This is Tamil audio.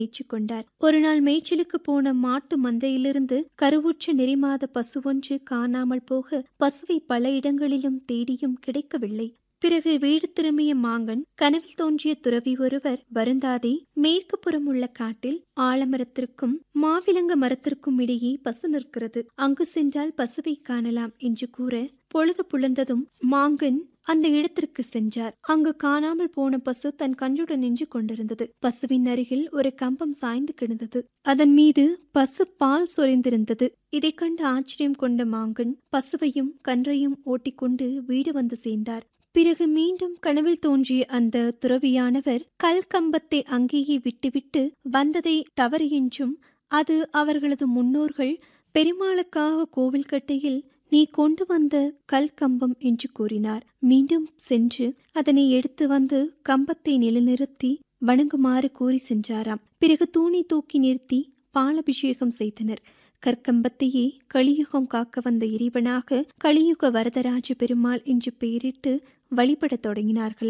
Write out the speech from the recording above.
ஏற்றுக்கொண்டார் ஒரு நாள் மேய்ச்சலுக்கு போன மாட்டு மந்தையிலிருந்து கருவுற்ற நெறிமாத பசு ஒன்று காணாமல் போக பசுவை பல இடங்களிலும் தேடியும் கிடைக்கவில்லை பிறகு வீடு திரும்பிய மாங்கன் கனவில் தோன்றிய துறவி ஒருவர் வருந்தாதே மேற்கு புறம் உள்ள காட்டில் ஆலமரத்திற்கும் மாவிலங்க மரத்திற்கும் இடையே பசு நிற்கிறது அங்கு சென்றால் பசுவை காணலாம் என்று கூற பொழுது புலர்ந்ததும் மாங்கன் அந்த இடத்திற்கு சென்றார் அங்கு காணாமல் போன பசு தன் கஞ்சுடன் நின்று கொண்டிருந்தது பசுவின் அருகில் ஒரு கம்பம் சாய்ந்து கிடந்தது அதன் மீது பசு பால் சொரிந்திருந்தது இதை கண்டு ஆச்சரியம் கொண்ட மாங்கன் பசுவையும் கன்றையும் ஓட்டிக்கொண்டு வீடு வந்து சேர்ந்தார் பிறகு மீண்டும் கனவில் தோன்றிய அந்த துறவியானவர் கல் கம்பத்தை அங்கேயே விட்டுவிட்டு வந்ததை தவறு என்றும் அது அவர்களது முன்னோர்கள் பெருமாளுக்காக கோவில் கட்டையில் நீ கொண்டு வந்த கல் கம்பம் என்று கூறினார் மீண்டும் சென்று அதனை எடுத்து வந்து கம்பத்தை நிலைநிறுத்தி வணங்குமாறு கூறி சென்றாராம் பிறகு தூணி தூக்கி நிறுத்தி பாலபிஷேகம் செய்தனர் கற்கம்பத்தையே கலியுகம் காக்க வந்த இறைவனாக கலியுக வரதராஜ பெருமாள் என்று பெயரிட்டு வழிபடத் தொடங்கினார்கள்